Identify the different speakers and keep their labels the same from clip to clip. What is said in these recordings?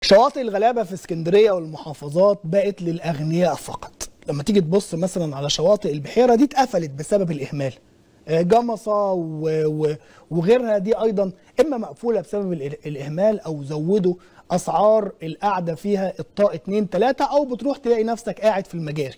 Speaker 1: شواطئ الغلابه في اسكندريه والمحافظات بقت للاغنياء فقط لما تيجي تبص مثلا على شواطئ البحيره دي اتقفلت بسبب الاهمال آه، جمصه و- و- وغيرها دي ايضا اما مقفوله بسبب ال- الاهمال او زودوا اسعار القعده فيها الطاق 2 3 او بتروح تلاقي نفسك قاعد في المجاري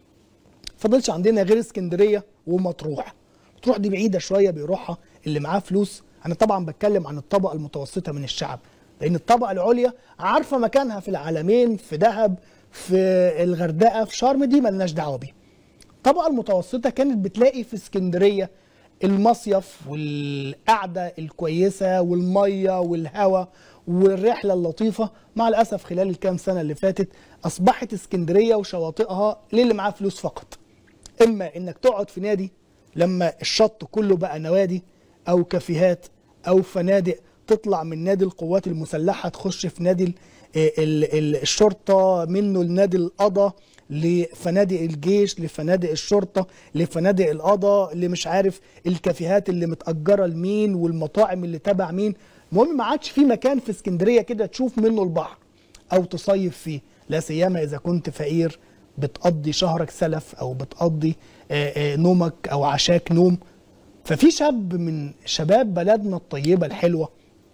Speaker 1: فضلش عندنا غير اسكندريه ومطروح مطروح دي بعيده شويه بيروحها اللي معاه فلوس انا طبعا بتكلم عن الطبقه المتوسطه من الشعب لان الطبقه العليا عارفه مكانها في العالمين في دهب في الغردقه في شرم دي ملناش دعوه بيها الطبقه المتوسطه كانت بتلاقي في اسكندريه المصيف والقعده الكويسه والميه والهواء والرحله اللطيفه مع الاسف خلال الكام سنه اللي فاتت اصبحت اسكندريه وشواطئها للي معاه فلوس فقط اما انك تقعد في نادي لما الشط كله بقى نوادي او كافيهات او فنادق تطلع من نادي القوات المسلحه تخش في نادي ال- ال- ال- الشرطه منه لنادي القضاء لفنادق الجيش لفنادق الشرطه لفنادق القضاء اللي مش عارف الكافيهات اللي متاجره لمين والمطاعم اللي تبع مين المهم ما عادش في مكان في اسكندريه كده تشوف منه البحر او تصيف فيه لا سيما اذا كنت فقير بتقضي شهرك سلف او بتقضي آه، آه، نومك او عشاك نوم ففي شاب من شباب بلدنا الطيبه الحلوه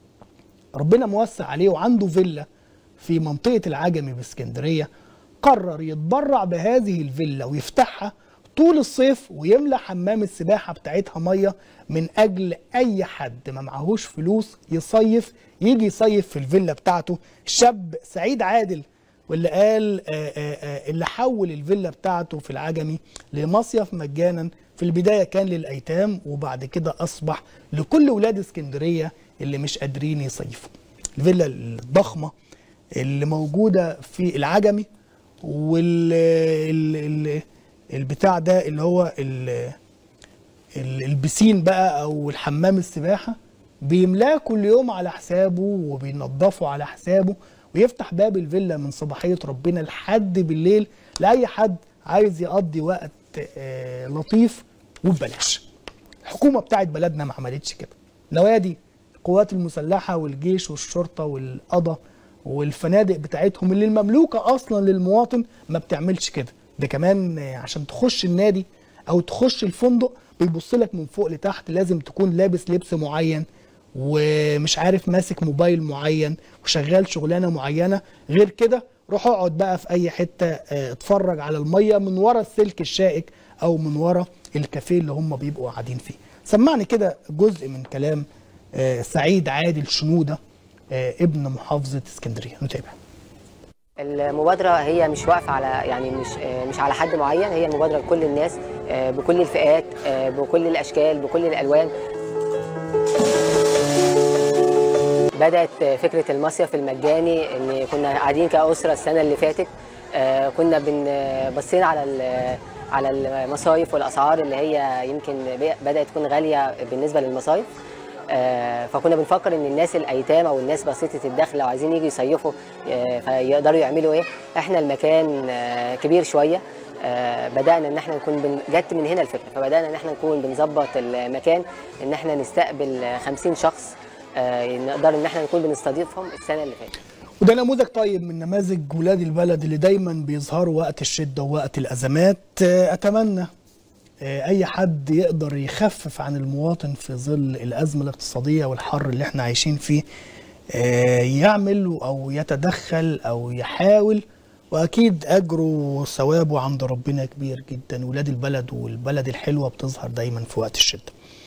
Speaker 1: ربنا موسع عليه وعنده فيلا في منطقه العجمي باسكندريه قرر يتبرع بهذه الفيلا ويفتحها طول الصيف ويملى حمام السباحه بتاعتها ميه من اجل اي حد ما معهوش فلوس يصيف يجي يصيف في الفيلا بتاعته الشاب سعيد عادل واللي قال آه، آه، آه، اللي حول الفيلا بتاعته في العجمي لمصيف مجانا في البدايه كان للايتام وبعد كده اصبح لكل ولاد اسكندريه اللي مش قادرين يصيفوا الفيلا الضخمه اللي موجوده في العجمي وال ال- ال- البتاع ده اللي هو ال- ال- البسين بقى او الحمام السباحه بيملاه كل يوم على حسابه وبينضفه على حسابه ويفتح باب الفيلا من صباحيه ربنا لحد بالليل لاي حد عايز يقضي وقت آه، لطيف وببلاش. الحكومه بتاعت بلدنا ما عملتش كده. نوادي القوات المسلحه والجيش والشرطه والقضاء والفنادق بتاعتهم اللي المملوكه اصلا للمواطن ما بتعملش كده. ده كمان آه، عشان تخش النادي او تخش الفندق بيبص لك من فوق لتحت لازم تكون لابس لبس معين ومش عارف ماسك موبايل معين وشغال شغلانه معينه غير كده روح اقعد بقى في اي حته آه، اتفرج على الميه من ورا السلك الشائك او من ورا الكافيه اللي هم بيبقوا قاعدين فيه سمعني كده جزء من كلام آه، سعيد عادل شنوده آه، ابن محافظه اسكندريه نتابع
Speaker 2: المبادرة هي مش واقفة على يعني مش آه، مش على حد معين هي مبادرة لكل الناس آه، بكل الفئات آه، بكل الأشكال بكل الألوان بدأت آه، فكرة المصيف المجاني إن كنا قاعدين كأسرة السنة اللي فاتت آه، كنا بن آه، بصينا على ال- على المصايف والأسعار اللي هي يمكن بي- بدأت تكون غالية بالنسبة للمصايف آه، فكنا بنفكر ان الناس الايتام او الناس بسيطه الدخل لو عايزين يجوا يصيفوا آه، فيقدروا يعملوا ايه احنا المكان آه، كبير شويه آه، بدانا ان احنا نكون بن... جت من هنا الفكره فبدانا ان احنا نكون بنظبط المكان ان احنا نستقبل 50 شخص آه، نقدر ان احنا نكون بنستضيفهم السنه اللي فاتت
Speaker 1: وده نموذج طيب من نماذج ولاد البلد اللي دايما بيظهروا وقت الشده ووقت الازمات آه، اتمنى آه، اي حد يقدر يخفف عن المواطن في ظل الازمه الاقتصاديه والحر اللي احنا عايشين فيه آه، يعمل او يتدخل او يحاول واكيد اجره وثوابه عند ربنا كبير جدا ولاد البلد والبلد الحلوه بتظهر دايما في وقت الشده